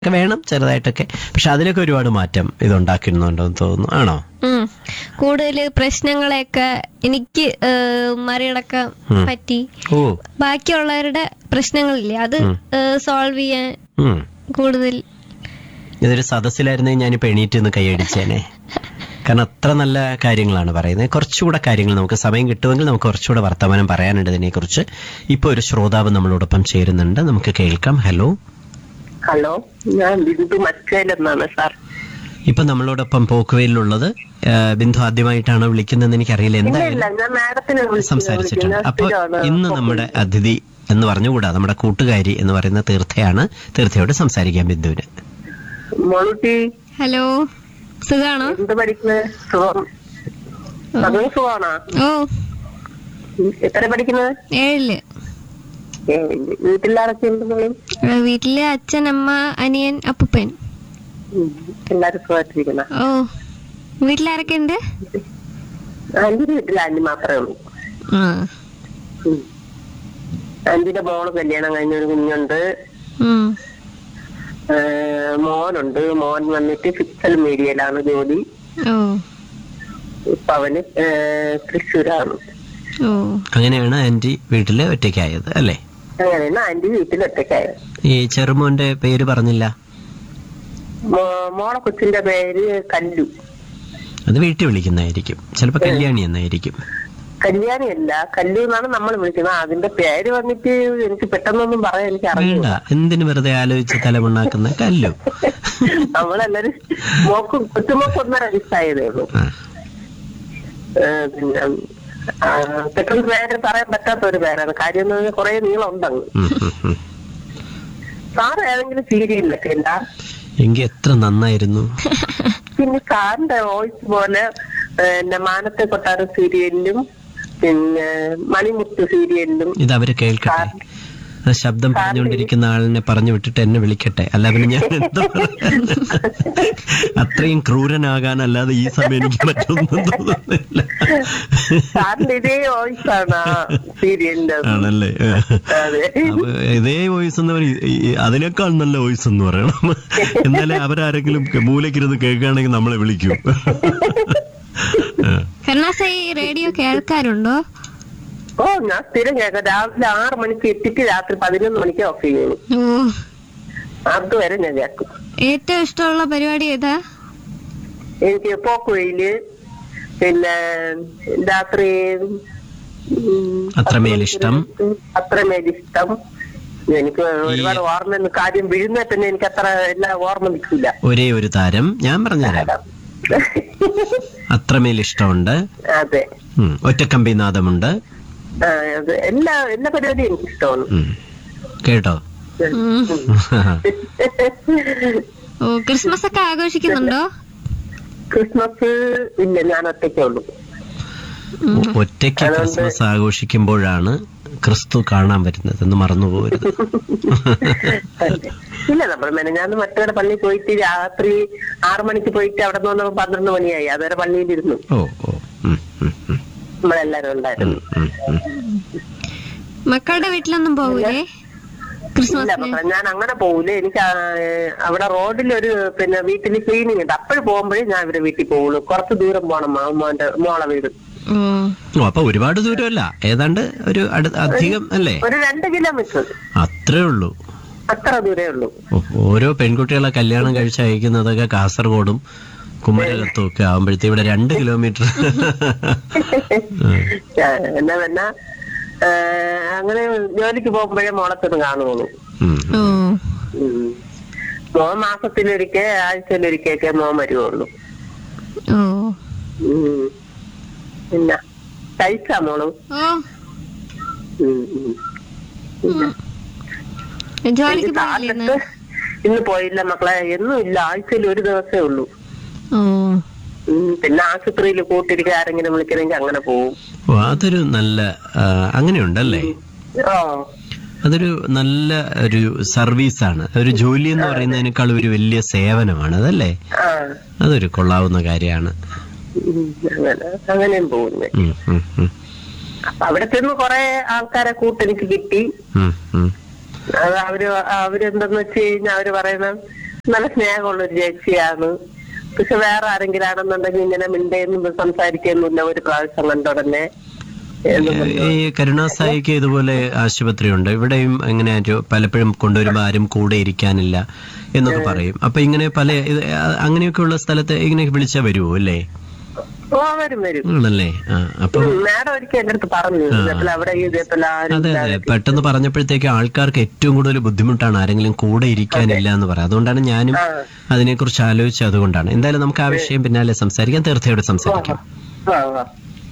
ഒക്കെ വേണം ചെറുതായിട്ടൊക്കെ പക്ഷെ അതിലൊക്കെ ഒരുപാട് മാറ്റം ഇതുണ്ടാക്കുന്നുണ്ടെന്ന് തോന്നുന്നു ആണോ ഉം. കൂടുതല് പ്രശ്നങ്ങളെയൊക്കെ എനിക്ക് ഏഹ്, മറികടക്കാൻ ഉം. പറ്റി ഓ ബാക്കിയുള്ളവരുടെ പ്രശ്നങ്ങളില്ലേ അത് സോൾവ് ചെയ്യാൻ ഉം. കൂടുതൽ ഇതൊരു സദസ്സിലായിരുന്നെങ്കിൽ ഞാനിപ്പോ എണീറ്റ് നിന്ന് കൈയടിച്ചേനെ കാരണം അത്ര നല്ല കാര്യങ്ങളാണ് പറയുന്നത് കുറച്ചുകൂടെ കാര്യങ്ങൾ നമുക്ക് സമയം കിട്ടുമെങ്കിൽ നമുക്ക് കുറച്ചുകൂടെ വർത്തമാനം പറയാനുണ്ട് ഇതിനെക്കുറിച്ച് ഇപ്പൊ ഒരു ശ്രോതാവ് നമ്മളോടൊപ്പം ചേരുന്നുണ്ട് നമുക്ക് കേൾക്കാം ഹലോ ഹലോ ഞാൻ ബിന്ദു മച്ചേലെന്നാണ് സാർ ഇപ്പൊ നമ്മളോടൊപ്പം പോക്കുവയിലുള്ളത് ആ, ബിന്ദു ആദ്യമായിട്ടാണോ വിളിക്കുന്നതെന്ന് എനിക്കറിയില്ല ഇല്ല എന്തായാലും ഇല്ല ഞാൻ മാഡത്തിനെ വിളിച്ചു സംസാരിച്ചിട്ടുണ്ട് ഞാൻ അപ്പൊ സ്ഥിരമാണ് ഇന്ന് നമ്മുടെ അതിഥി എന്ന് പറഞ്ഞുകൂടാ നമ്മുടെ കൂട്ടുകാരി എന്ന് പറയുന്ന തീർത്ഥയാണ് തീർത്ഥയോട് സംസാരിക്കാൻ ബിന്ദുവിന് മോളുട്ടി ഹലോ സുഖാണോ എന്ത് പഠിക്കുന്നത് സുഖം അതും സുഖമാണോ ഓ എത്ര പഠിക്കുന്നത് ഏഴില് ഏ, വീട്ടിലാരൊക്കെ ഉണ്ട് മോളും? ഏ, വീട്ടില് അച്ഛൻ അമ്മ അനിയൻ അപ്പൂപ്പൻ ഉം, എല്ലാരും സുഖമായിട്ടിരിക്കുന്ന ഓ വീട്ടിലാരൊക്കെ ഉണ്ട് ആന്റി വീട്ടിൽ ആന്റി മാത്രമേ ഉള്ളൂ ആ ഉം. ആന്റിന്റെ മോള് കല്യാണം കഴിഞ്ഞ ഒരു കുഞ്ഞുണ്ട് ഉം. ഏ, മോനുണ്ട് മോൻ വന്നിട്ട് ഫിക്സൽ മീഡിയയിലാണ് ജോലി ഓ ഇപ്പൊ അവന് ഏ, തൃശ്ശൂരാണ് ഓ അങ്ങനെയാണ് ആന്റി വീട്ടില് ഒറ്റയ്ക്കായത് അല്ലേ അങ്ങനെയാണ് ആന്റി വീട്ടിൽ ഒറ്റയ്ക്കായത് ഈ ചെറുമോന്റെ പേര് പറഞ്ഞില്ല മോ- മോളെ കൊച്ചിന്റെ പേര് കല്ലു അത് വീട്ടിൽ വിളിക്കുന്നതായിരിക്കും ചിലപ്പോ കല്യാണി എന്നായിരിക്കും കല്യാണി അല്ല കല്ലു എന്നാണ് നമ്മൾ വിളിക്കുന്നത് അതിന്റെ പേര് വന്നിട്ട് എനിക്ക് പെട്ടെന്നൊന്നും പറയാൻ എനിക്ക് വേണ്ട അറിയില്ല എന്തിനു വെറുതെ ആലോചിച്ച് തലമുണ്ടാക്കുന്ന കല്ലു നമ്മളെല്ലാരും മോക്ക് കൊച്ചുമോക്ക് ഒന്നര വയസ്സായതേ ഉള്ളൂ ആ. ഏ, പിന്നെ ആ, പെട്ടെന്ന് പേര് പറയാൻ പറ്റാത്ത ഒരു പേരാണ് കാര്യം എന്ന് പറഞ്ഞാൽ കുറെ നീളം ഉണ്ടങ്ങ് ഉം, ഉം, ഉം. സാറ് ഏതെങ്കിലും സീരിയലിലൊക്കെ ഇല്ല എങ്കി എത്ര നന്നായിരുന്നു പിന്നെ സാറിന്റെ വോയിസ് പോലെ പിന്നെ മാനത്തെ കൊട്ടാരം സീരിയലിലും പിന്നെ മണിമുത്ത് സീരിയലിലും ഇത് അവര് കേൾക്കട്ടെ ആ ശബ്ദം പറഞ്ഞുകൊണ്ടിരിക്കുന്ന ആളിനെ പറഞ്ഞു വിട്ടിട്ട് എന്നെ വിളിക്കട്ടെ അല്ല പിന്നെ ഞാൻ എന്താ പറയാ? അത്രയും ക്രൂരനാകാൻ അല്ലാതെ ഈ സമയം എനിക്ക് മറ്റൊന്നും തോന്നുന്നില്ല സാറിന്റെ ഇതേ വോയിസ് ആണ് ആ സീരിയലിന്റെ ആണല്ലേ അതെ അപ്പൊ ഇതേ വോയിസ് എന്ന് പറയും ഈ- ഈ അതിനേക്കാൾ നല്ല വോയിസ് എന്ന് പറയണം എന്നാലേ അവരാരെങ്കിലും മൂലക്കിരുന്ന് കേൾക്കുകയാണെങ്കിൽ നമ്മളെ വിളിക്കും ആ. കരുണാസ ഈ റേഡിയോ കേൾക്കാറുണ്ടോ ഓ ഞാൻ സ്ഥിരം കേൾക്കാം രാവിലെ ആറ് മണിക്ക് എത്തിയിട്ട് രാത്രി പതിനൊന്ന് മണിക്ക് ഓഫ് ചെയ്യുള്ളൂ ഓ അതുവരെ ഞാൻ കേൾക്കും ഏറ്റവും ഇഷ്ടമുള്ള പരിപാടി ഏതാ എനിക്ക് പോക്കുവയില് പിന്നെ രാത്രി ഉം, അത്രമേൽ ഇഷ്ടം. അത്രമേൽ ഇഷ്ടം എനിക്ക് ഒരുപാട് ഓർമ്മ കാര്യം വീഴുന്ന തന്നെ എനിക്ക് അത്ര എല്ലാം ഓർമ്മ നിൽക്കില്ല ഒരേ ഒരു താരം ഞാൻ പറഞ്ഞുതരാം അത്രമേൽ ഇഷ്ടമുണ്ട് അതെ ഉം. ഒറ്റക്കമ്പിനാദമുണ്ട് ആ, അത് എല്ലാ എല്ലാ പരിപാടിയും എനിക്ക് ഇഷ്ടമാണ് ഉം. കേട്ടോ ഉം. ഓ ക്രിസ്മസ് ഒക്കെ ആഘോഷിക്കുന്നുണ്ടോ ക്രിസ്മസ് ഇല്ല ഞാൻ ഒറ്റയ്ക്കേ ഉള്ളൂ ഒറ്റയ്ക്ക് ക്രിസ്മസ് ആഘോഷിക്കുമ്പോഴാണ് ക്രിസ്തു കാണാൻ വരുന്നത് എന്ന് മറന്നുപോകരുത് ഇല്ല നമ്മൾ മെനഞ്ഞാന്ന് മറ്റവരുടെ പള്ളിയിൽ പോയിട്ട് രാത്രി ആറു മണിക്ക് പോയിട്ട് അവിടെ നിന്ന് വന്നപ്പോ പന്ത്രണ്ട് മണിയായി അതുവരെ പള്ളിയിലിരുന്നു ഓ ഓ ഉം, ഉം, ഉം, നമ്മളെല്ലാരും ഉണ്ടായിരുന്നു ഉം, ഉം. മക്കളുടെ വീട്ടിലൊന്നും പോകൂലേ ഇല്ല ക്രിസ്മസിന് മക്കളെ ഞാൻ അങ്ങനെ പോകൂല എനിക്ക് ആ, അവിടെ റോഡിലൊരു പിന്നെ വീട്ടിൽ ക്ലീനിങ് ഉണ്ട് അപ്പോഴും പോകുമ്പോഴേ ഞാൻ ഇവരെ വീട്ടിൽ പോകുള്ളൂ കുറച്ച് ദൂരം പോണം മാ- മോന്റെ മോളെ വീട് ഓ ഓ അപ്പൊ ഒരുപാട് ദൂരമല്ല ഏതാണ്ട് ഒരു അടു- അധികം അല്ലേ ഒരു രണ്ട് കിലോമീറ്റർ അത്രേ ഉള്ളൂ അത്ര ദൂരേ ഉള്ളൂ ഓ, ഓരോ പെൺകുട്ടികളെ കല്യാണം കഴിച്ച് അയക്കുന്നതൊക്കെ കാസർഗോഡും കുമരകത്തും ഒക്കെ ആവുമ്പോഴത്തേ ഇവിടെ രണ്ട് കിലോമീറ്റർ ഞാൻ എന്നാ പിന്നെ ആ, അങ്ങനെ ജോലിക്ക് പോകുമ്പോഴേ മോളത്തൊന്ന് കാണുള്ളൂ ഉം. ഓ ഉം. മോൻ മാസത്തിലൊരിക്കൽ ആഴ്ചയിലൊരിക്കൊക്കെ മോൻ വരുവുള്ളൂ ഓ ഉം. പിന്നെ കഴിച്ചാ മോള് ഓ ഉം, ഉം. പിന്നെ ജോലിക്ക് എനിക്ക് പോയില്ലേ ഇന്ന്? കാലത്ത് ഇന്ന് പോയില്ല മക്കളെ എന്നും ഇല്ല ആഴ്ചയിൽ ഒരു ദിവസമേ ഉള്ളൂ ഓ ഉം. പിന്നെ ആശുപത്രിയിൽ കൂട്ടിരിക്കുക ആരെങ്കിലും വിളിക്കണമെങ്കിൽ അങ്ങനെ പോവും ഓ അതൊരു നല്ല ആ, അങ്ങനെയുണ്ടല്ലേ ഓ അതൊരു നല്ല ഒരു സർവീസാണ് ഒരു ജോലി എന്ന് പറയുന്നതിനേക്കാൾ ഒരു വലിയ സേവനമാണ് അതല്ലേ ആ അതൊരു കൊള്ളാവുന്ന കാര്യമാണ് ഉം. അങ്ങനെ അങ്ങനെയും പോകുന്നു ഉം, ഉം, ഉം, അപ്പൊ അവിടെ ചെന്ന് കുറെ ആൾക്കാരെ കൂട്ടെനിക്ക് കിട്ടി ഉം, ഉം. അത് അവര് അവരെന്തെന്ന് വെച്ച് കഴിഞ്ഞാൽ അവര് പറയണം നല്ല സ്നേഹമുള്ള ഒരു ചേച്ചിയാണ് പക്ഷെ വേറെ ആരെങ്കിലും ആണെന്നുണ്ടെങ്കിൽ ഇങ്ങനെ മിണ്ടേന്നും സംസാരിക്കൊന്നുമില്ല ഒരു പ്രാവശ്യം കണ്ടുടനെ എന്നും പറഞ്ഞു. ഈ കരുണാസായിക്ക് ഇതുപോലെ ആശുപത്രിയുണ്ട് ഇവിടെയും ഇങ്ങനെ ഒരു- പലപ്പോഴും കൊണ്ടുവരുമ്പോൾ ആരും കൂടെ ഇരിക്കാനില്ല എന്നൊക്കെ പറയും അപ്പൊ ഇങ്ങനെ പല ഇത് അങ്ങനെയൊക്കെയുള്ള സ്ഥലത്ത് ഇങ്ങനെ വിളിച്ചാൽ വരുമോ അല്ലേ ഓ വരും വരും ആണല്ലേ ആ അപ്പൊ ഉം, മാഡം ഒരിക്കൽ എന്റെ അടുത്ത് പറഞ്ഞു ഇതേപോലെ അവിടെ ഇതേപോലെ ആരും അതെ അതെ പെട്ടെന്ന് പറഞ്ഞപ്പോഴത്തേക്ക് ആൾക്കാർക്ക് ഏറ്റവും കൂടുതൽ ബുദ്ധിമുട്ടാണ് ആരെങ്കിലും കൂടെ ഇരിക്കാനില്ല എന്ന് പറയാം അതുകൊണ്ടാണ് ഞാനും ആ. അതിനെക്കുറിച്ച് ആലോചിച്ചത് അതുകൊണ്ടാണ് എന്തായാലും നമുക്ക് ആ വിഷയം പിന്നാലെ സംസാരിക്കാം തീർച്ചയായിട്ടും സംസാരിക്കാം ആ, ആ.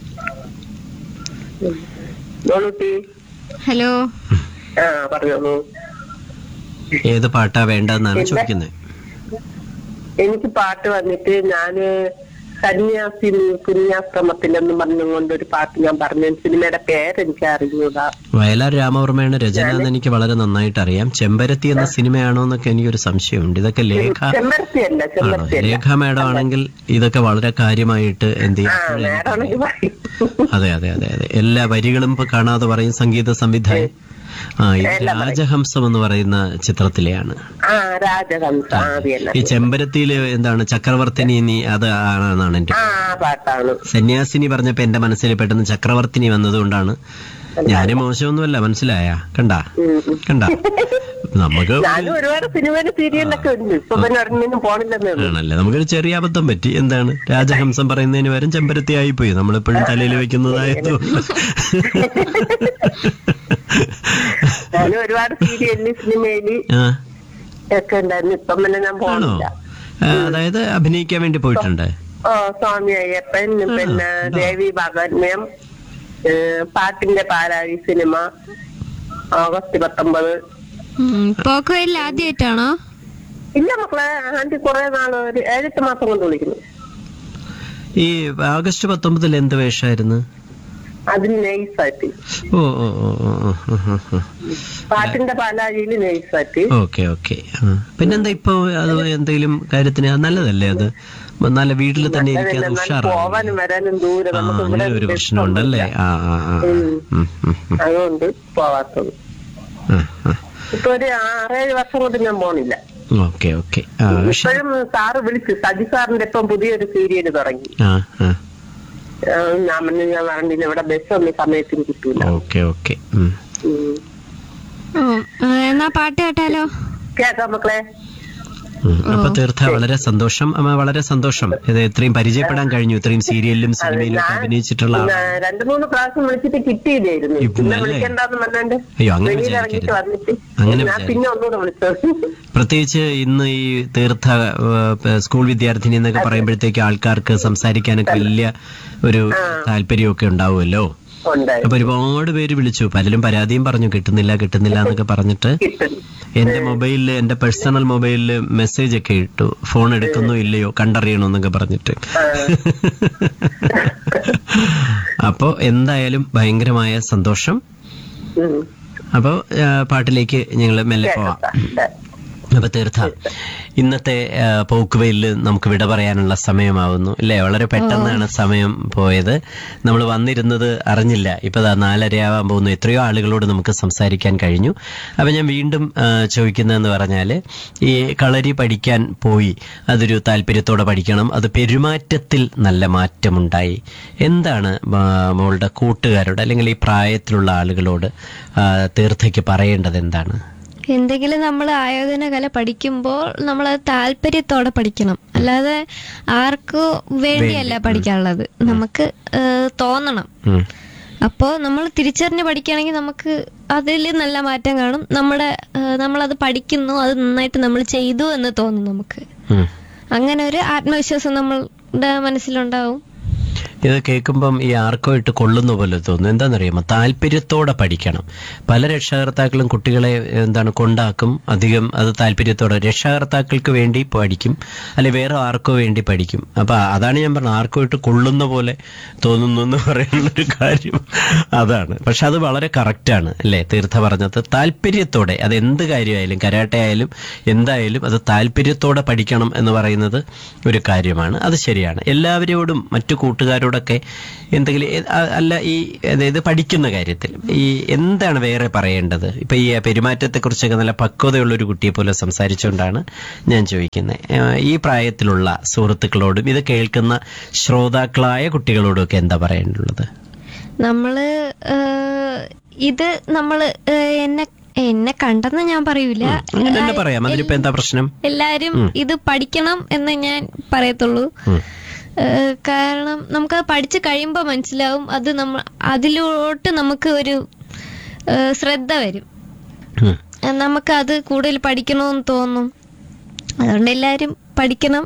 ഉം. മോളൂട്ടി ഹലോ ആ പറഞ്ഞോളൂ ഏത് പാട്ടാ വേണ്ടതെന്നാണ് ചോദിക്കുന്നത് എനിക്ക് പാട്ട് വന്നിട്ട് ഞാന് സന്യാസി കുന്യാശ്രമത്തിലെന്ന് പറഞ്ഞുകൊണ്ട് ഒരു പാട്ട് ഞാൻ പറഞ്ഞു സിനിമയുടെ പേരെനിക്ക് അറിഞ്ഞൂടാ വയലാർ രാമവർമ്മയുടെ രചന എന്ന് എനിക്ക് വളരെ നന്നായിട്ട് അറിയാം ചെമ്പരത്തി എന്ന സിനിമയാണോ എന്നൊക്കെ എനിക്കൊരു സംശയമുണ്ട് ഇതൊക്കെ ലേഖ ചെമ്പരത്തി അല്ല ആണോ ചെമ്പരത്തി അല്ല ലേഖ മേഡം ആണെങ്കിൽ ഇതൊക്കെ വളരെ കാര്യമായിട്ട് എന്ത് ആ ചെയ്യും മാഡമാണെങ്കിൽ പറയും അതെ അതെ അതെ അതെ എല്ലാ വരികളും ഇപ്പൊ കാണാതെ പറയും സംഗീത സംവിധായകൻ ആ ഇത് രാജഹംസം എന്ന് പറയുന്ന ചിത്രത്തിലെയാണ് ആ രാജഹംസ ആ അത് തന്നെ ഈ ചെമ്പരത്തിയില് എന്താണ് ചക്രവർത്തിനി നീ അത് ആണെന്നാണ് എന്റെ ആ ആ പാട്ടാണ് സന്യാസിനി പറഞ്ഞപ്പോ എന്റെ മനസ്സിൽ പെട്ടെന്ന് ചക്രവർത്തിനി വന്നതുകൊണ്ടാണ് ഞാന് മോശമൊന്നുമല്ല മനസ്സിലായ കണ്ട ഉം, ഉം. കണ്ട നമുക്ക് ഞാനും ഒരുപാട് സിനിമയിലും സീരിയലൊക്കെ ഉണ്ട് ഇപ്പൊ പിന്നെ ഒരെണ്ണിനും പോണില്ലെന്നേ ഉള്ളൂ ആണല്ലേ നമുക്കൊരു ചെറിയ അബദ്ധം പറ്റി എന്താണ് രാജഹംസം പറയുന്നതിന് പകരം ചെമ്പരത്തി ആയിപ്പോയി നമ്മളിപ്പോഴും തലയിൽ വെക്കുന്നതായതുകൊണ്ട് ഞാനും ഒരുപാട് സീരിയലില് സിനിമയില് ആ ഒക്കെ ഉണ്ടായിരുന്നു ഇപ്പം പിന്നെ ഞാൻ ആണോ പോണില്ല ആ, അതായത് അഭിനയിക്കാൻ വേണ്ടി പോയിട്ടുണ്ട് ഓ സ്വാമി അയ്യപ്പൻ പിന്നെ ദേവി ഭാഗവന്യം പാട്ടിന്റെ പാലാഴി സിനിമ ഓഗസ്റ്റ് പത്തൊമ്പത് പോക്കുവയിൽ ആദ്യമായിട്ടാണോ ഇല്ല മക്കളെ ആന്റി കുറെ നാള് ഒരു ഏഴെട്ട് മാസം കൊണ്ട് വിളിക്കുന്നു ഈ ആഗസ്റ്റ് പത്തൊമ്പതിൽ എന്ത് വേഷമായിരുന്നു അതിന് നെയ്സായിട്ട് ഓ ഓ ഓ ഓ ഓ, ഓ, ഓ, ഓ. പാട്ടിന്റെ പാലാഴിയില് നെയ്സായിട്ട് ഓക്കെ ഓക്കെ ആ. പിന്നെന്താ ഇപ്പൊ അത് എന്തെങ്കിലും കാര്യത്തിന് അത് നല്ലതല്ലേ അത് നല്ല വീട്ടിൽ തന്നെ ഇരിക്കാതെ എന്നാലും ഉഷാറാണ് പോവാനും വരാനും ദൂരം ആ നമുക്ക് അങ്ങനെ ഇവിടെ ഒരു പ്രശ്നമുണ്ടല്ലേ ആ ആ ആ ഉം. ഉം, ഉം, ഉം. അതുകൊണ്ട് പോവാത്തത് ആ, ആ. ഇപ്പൊ ഒരു ആറേഴ് വർഷം കൊണ്ട് ഞാൻ പോണില്ല ഓക്കെ ഓക്കെ ആ പക്ഷെ ഇപ്പോഴും സാറ് വിളിച്ചു സജി സാറിന്റെ ഇപ്പം പുതിയൊരു സീരിയൽ തുടങ്ങി ആ ആ ആ, ഞാൻ പറഞ്ഞു ഞാൻ പറഞ്ഞില്ല ഇവിടെ ബസ് ഒന്നും സമയത്തിന് കിട്ടൂല ഓക്കെ ഓക്കെ ഉം. ഉം. ഓ ആ, എന്നാ പാട്ട് കേട്ടാലോ കേക്കാം മക്കളെ ഉം. അപ്പൊ തീർത്ത വളരെ സന്തോഷം അമ്മ വളരെ സന്തോഷം ഇത് ഇത്രയും പരിചയപ്പെടാൻ കഴിഞ്ഞു ഇത്രയും സീരിയലിലും സിനിമയിലും ഒക്കെ അഭിനയിച്ചിട്ടുള്ള പിന്നെ ആളാണ് രണ്ടു മൂന്ന് പ്രാവശ്യം വിളിച്ചിട്ട് കിട്ടിയില്ലായിരുന്നു ഇപ്പൊ പിന്നെ അല്ലേ? വിളിക്കണ്ടെന്ന് പറഞ്ഞാണ്ട് അയ്യോ, അങ്ങനെ വെളിയിൽ ഇറങ്ങിയിട്ട് വിചാരിക്കരുത്. വന്നിട്ട് അങ്ങനെ ഞാൻ പിന്നെ ഒന്നുകൂടെ വിളിച്ചത് പ്രത്യേകിച്ച് ഇന്ന് ഈ തീർത്ഥ ഏഹ്, സ്കൂൾ വിദ്യാർത്ഥിനി എന്നൊക്കെ പറയുമ്പോഴത്തേക്ക് ആൾക്കാർക്ക് സംസാരിക്കാനൊക്കെ വലിയ ഒരു താല്പര്യമൊക്കെ ഉണ്ടാവുമല്ലോ ഉണ്ടായി അപ്പൊ ഒരുപാട് പേര് വിളിച്ചു പലരും പരാതിയും പറഞ്ഞു കിട്ടുന്നില്ല കിട്ടുന്നില്ല എന്നൊക്കെ പറഞ്ഞിട്ട് കിട്ടും എന്റെ മൊബൈലില് എന്റെ പേഴ്സണൽ മൊബൈലില് മെസ്സേജ് ഒക്കെ ഇട്ടു ഫോൺ എടുക്കുന്നോ ഇല്ലയോ കണ്ടറിയണോ എന്നൊക്കെ പറഞ്ഞിട്ട് അപ്പോ എന്തായാലും ഭയങ്കരമായ സന്തോഷം ഉം. അപ്പോ ആ, പാട്ടിലേക്ക് ഞങ്ങൾ മെല്ലെ പോവാം കേക്കാം. അപ്പൊ തീർത്ഥ ഇന്നത്തെ ആ, പോക്കുവെയില് നമുക്ക് വിട പറയാനുള്ള സമയമാവുന്നു അല്ലേ വളരെ പെട്ടെന്നാണ് സമയം പോയത് നമ്മൾ വന്നിരുന്നത് അറിഞ്ഞില്ല ഇപ്പൊ ദാ നാലരയാവാൻ പോകുന്നു എത്രയോ ആളുകളോട് നമുക്ക് സംസാരിക്കാൻ കഴിഞ്ഞു അപ്പൊ ഞാൻ വീണ്ടും ആ, ചോദിക്കുന്നതെന്ന് പറഞ്ഞാല് ഈ കളരി പഠിക്കാൻ പോയി അതൊരു താല്പര്യത്തോടെ പഠിക്കണം അത് പെരുമാറ്റത്തിൽ നല്ല മാറ്റമുണ്ടായി എന്താണ് ആ, മോളുടെ കൂട്ടുകാരോട് അല്ലെങ്കിൽ ഈ പ്രായത്തിലുള്ള ആളുകളോട് ആ, തീർത്ഥയ്ക്ക് പറയേണ്ടത് എന്താണ് എന്തെങ്കിലും നമ്മൾ ആയോധന കല പഠിക്കുമ്പോൾ നമ്മൾ താല്പര്യത്തോടെ പഠിക്കണം അല്ലാതെ ആർക്കു വേണ്ടിയല്ല പഠിക്കാനുള്ളത് നമുക്ക് ഏഹ്, തോന്നണം ഉം. അപ്പോൾ നമ്മൾ തിരിച്ചറിഞ്ഞ് പഠിക്കുകയാണെങ്കിൽ നമുക്ക് അതിൽ നല്ല മാറ്റം കാണും നമ്മുടെ ഏഹ്, നമ്മളത് പഠിക്കുന്നു അത് നന്നായിട്ട് നമ്മൾ ചെയ്തു എന്ന് തോന്നും നമുക്ക് ഉം. അങ്ങനെ ഒരു ആത്മവിശ്വാസം നമ്മളുടെ മനസ്സിലുണ്ടാവും ഇത് കേൾക്കുമ്പം ഈ ആർക്കോ ഇട്ട് കൊള്ളുന്ന പോലെ തോന്നുന്നു എന്താണെന്നറിയാമോ താല്പര്യത്തോടെ പഠിക്കണം പല രക്ഷാകർത്താക്കളും കുട്ടികളെ എന്താണ് കൊണ്ടാക്കും അധികം അത് താല്പര്യത്തോടെ രക്ഷാകർത്താക്കൾക്ക് വേണ്ടി പഠിക്കും അല്ലെ വേറെ ആർക്കോ വേണ്ടി പഠിക്കും അപ്പൊ അതാണ് ഞാൻ പറഞ്ഞത് ആർക്കോ ഇട്ട് കൊള്ളുന്ന പോലെ തോന്നുന്നു എന്ന് പറയുന്ന ഒരു കാര്യം അതാണ് പക്ഷെ അത് വളരെ കറക്റ്റാണ് അല്ലേ തീർത്ഥ പറഞ്ഞത് താല്പര്യത്തോടെ അത് എന്ത് കാര്യമായാലും കരാട്ടെ ആയാലും എന്തായാലും അത് താല്പര്യത്തോടെ പഠിക്കണം എന്ന് പറയുന്നത് ഒരു കാര്യമാണ് അത് ശരിയാണ് എല്ലാവരോടും മറ്റു കൂട്ടുകാരോടും കുട്ടികളോടൊക്കെ എന്തെങ്കിലും ഏ- അ- അല്ല ഈ അതായത് പഠിക്കുന്ന കാര്യത്തിൽ ഈ എന്താണ് വേറെ പറയേണ്ടത് ഇപ്പൊ ഈ പെരുമാറ്റത്തെ കുറിച്ചൊക്കെ നല്ല പക്വതയുള്ള ഒരു കുട്ടിയെ പോലെ സംസാരിച്ചുകൊണ്ടാണ് ഞാൻ ചോദിക്കുന്നത് ഈ പ്രായത്തിലുള്ള സുഹൃത്തുക്കളോടും ഇത് കേൾക്കുന്ന ശ്രോതാക്കളായ കുട്ടികളോടും ഒക്കെ എന്താ പറയാനുള്ളത് നമ്മള് ഏഹ്, ഇത് നമ്മള് ഏഹ്, എന്നെ എന്നെ കണ്ടെന്ന് ഞാൻ പറയൂല അങ്ങനെ തന്നെ പറയാം അതിലിപ്പോ എന്താ പ്രശ്നം എല്ലാരും ഇത് പഠിക്കണം എന്ന് ഞാൻ പറയത്തുള്ളൂ ഉം. ഏഹ്, കാരണം നമുക്ക് പഠിച്ചു കഴിയുമ്പോൾ മനസ്സിലാവും അത് നമ്മൾ അതിലോട്ട് നമുക്ക് ഒരു ഏഹ്, ശ്രദ്ധ വരും ഉം. ഏഹ്, നമുക്ക് അത് കൂടുതൽ പഠിക്കണമെന്ന് തോന്നും അതുകൊണ്ട് എല്ലാരും പഠിക്കണം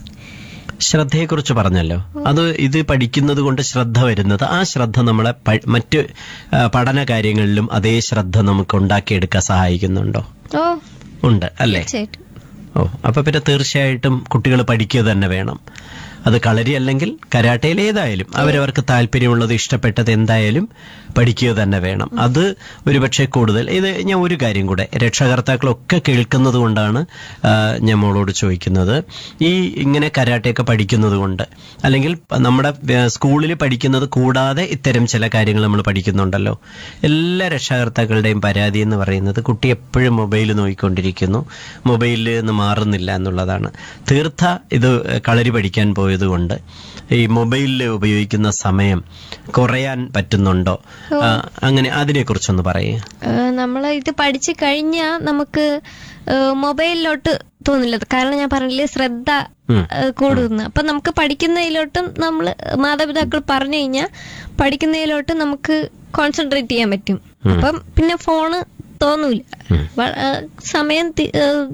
ശ്രദ്ധയെക്കുറിച്ച് പറഞ്ഞല്ലോ അത് ഇത് പഠിക്കുന്നത് കൊണ്ട് ശ്രദ്ധ വരുന്നത് ആ ശ്രദ്ധ നമ്മളെ പ- മറ്റ് ആ, പഠന കാര്യങ്ങളിലും അതേ ശ്രദ്ധ നമുക്ക് ഉണ്ടാക്കിയെടുക്കാൻ സഹായിക്കുന്നുണ്ടോ ഓ ഉണ്ട് അല്ലേ തീർച്ചയായിട്ടും ഓ അപ്പൊ പിന്നെ തീർച്ചയായിട്ടും കുട്ടികൾ പഠിക്കുക തന്നെ വേണം അത് കളരി അല്ലെങ്കിൽ കരാട്ടയിൽ ഏതായാലും അവരവർക്ക് താല്പര്യമുള്ളത് ഇഷ്ടപ്പെട്ടത് എന്തായാലും പഠിക്കുക തന്നെ വേണം അത് ഒരുപക്ഷെ കൂടുതൽ ഇത് ഞാൻ ഒരു കാര്യം കൂടെ രക്ഷകർത്താക്കളൊക്കെ കേൾക്കുന്നത് കൊണ്ടാണ് ആ, ഞാൻ മോളോട് ചോദിക്കുന്നത് ഈ ഇങ്ങനെ കരാട്ടയൊക്കെ പഠിക്കുന്നത് കൊണ്ട് അല്ലെങ്കിൽ നമ്മുടെ വേ- സ്കൂളിൽ പഠിക്കുന്നത് കൂടാതെ ഇത്തരം ചില കാര്യങ്ങൾ നമ്മൾ പഠിക്കുന്നുണ്ടല്ലോ എല്ലാ രക്ഷകർത്താക്കളുടെയും പരാതി എന്ന് പറയുന്നത് കുട്ടി എപ്പോഴും മൊബൈൽ നോക്കിക്കൊണ്ടിരിക്കുന്നു മൊബൈലിൽ നിന്ന് മാറുന്നില്ല എന്നുള്ളതാണ് തീർത്ഥ ഇത് കളരി പഠിക്കാൻ പോയത് കൊണ്ട് ഈ മൊബൈലിൽ ഉപയോഗിക്കുന്ന സമയം കുറയാൻ പറ്റുന്നുണ്ടോ ആ, അങ്ങനെ അതിനെക്കുറിച്ചൊന്ന് പറയേ നമ്മൾ ഇത് പഠിച്ചു കഴിഞ്ഞാൽ നമുക്ക് ഏഹ്, മൊബൈലിലോട്ട് തോന്നില്ല കാരണം ഞാൻ പറഞ്ഞില്ലേ ശ്രദ്ധ ഉം. ഏഹ്, കൂടുന്നു അപ്പൊ നമുക്ക് പഠിക്കുന്നതിലോട്ടും നമ്മൾ മാതാപിതാക്കൾ പറഞ്ഞു കഴിഞ്ഞാൽ പഠിക്കുന്നതിലോട്ട് നമുക്ക് കോൺസെൻട്രേറ്റ് ചെയ്യാൻ പറ്റും ഉം. അപ്പം പിന്നെ ഫോണ് തോന്നൂല ഉം. വ- ഏഹ്, സമയം തി- ഏഹ്,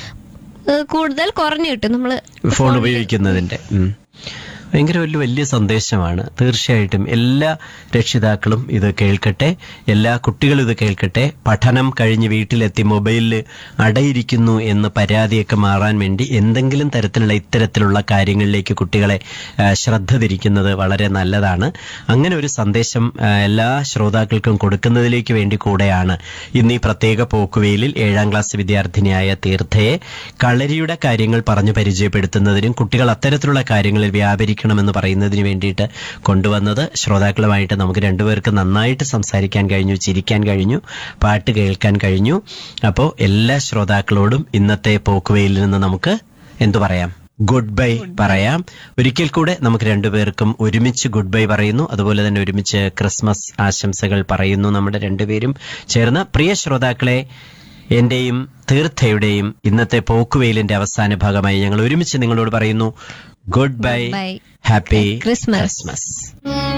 ഏഹ്, കൂടുതൽ കുറഞ്ഞു കിട്ടും നമ്മള് ഫോൺ ഉപയോഗിക്കുന്നതിന്റെ ഉം. ഭയങ്കര വലിയ വലിയ സന്ദേശമാണ് തീർച്ചയായിട്ടും എല്ലാ രക്ഷിതാക്കളും ഇത് കേൾക്കട്ടെ എല്ലാ കുട്ടികളും ഇത് കേൾക്കട്ടെ പഠനം കഴിഞ്ഞ് വീട്ടിലെത്തി മൊബൈലിൽ അടയിരിക്കുന്നു എന്ന് പരാതിയൊക്കെ മാറാൻ വേണ്ടി എന്തെങ്കിലും തരത്തിലുള്ള ഇത്തരത്തിലുള്ള കാര്യങ്ങളിലേക്ക് കുട്ടികളെ ആ, ശ്രദ്ധ തിരിക്കുന്നത് വളരെ നല്ലതാണ് അങ്ങനെ ഒരു സന്ദേശം ആ, എല്ലാ ശ്രോതാക്കൾക്കും കൊടുക്കുന്നതിലേക്ക് വേണ്ടി കൂടെയാണ് ഇന്ന് ഈ പ്രത്യേക പോക്കുവെയിലിൽ ഏഴാം ക്ലാസ് വിദ്യാർത്ഥിനിയായ തീർത്ഥയെ കളരിയുടെ കാര്യങ്ങൾ പറഞ്ഞു പരിചയപ്പെടുത്തുന്നതിനും കുട്ടികൾ അത്തരത്തിലുള്ള കാര്യങ്ങളിൽ വ്യാപരിക്കണമെന്ന് പറയുന്നതിന് വേണ്ടിയിട്ട് കൊണ്ടുവന്നത് ശ്രോതാക്കളുമായിട്ട് നമുക്ക് രണ്ടുപേർക്ക് നന്നായിട്ട് സംസാരിക്കാൻ കഴിഞ്ഞു ചിരിക്കാൻ കഴിഞ്ഞു പാട്ട് കേൾക്കാൻ കഴിഞ്ഞു അപ്പോൾ എല്ലാ ശ്രോതാക്കളോടും ഇന്നത്തെ പോക്കുവെയിലിൽ നിന്ന് നമുക്ക് എന്തു പറയാം ഗുഡ് ബൈ പറയാം ഒരിക്കൽ കൂടെ നമുക്ക് രണ്ടുപേർക്കും ഒരുമിച്ച് ഗുഡ് ബൈ പറയുന്നു അതുപോലെ തന്നെ ഒരുമിച്ച് ക്രിസ്മസ് ആശംസകൾ പറയുന്നു നമ്മുടെ രണ്ടുപേരും ചേർന്ന് പ്രിയ ശ്രോതാക്കളെ എന്റെയും തീർത്ഥയുടെയും ഇന്നത്തെ പോക്കുവെയിലിന്റെ അവസാന ഭാഗമായി ഞങ്ങൾ ഒരുമിച്ച് നിങ്ങളോട് പറയുന്നു good bye Bye. Happy Christmas. Christmas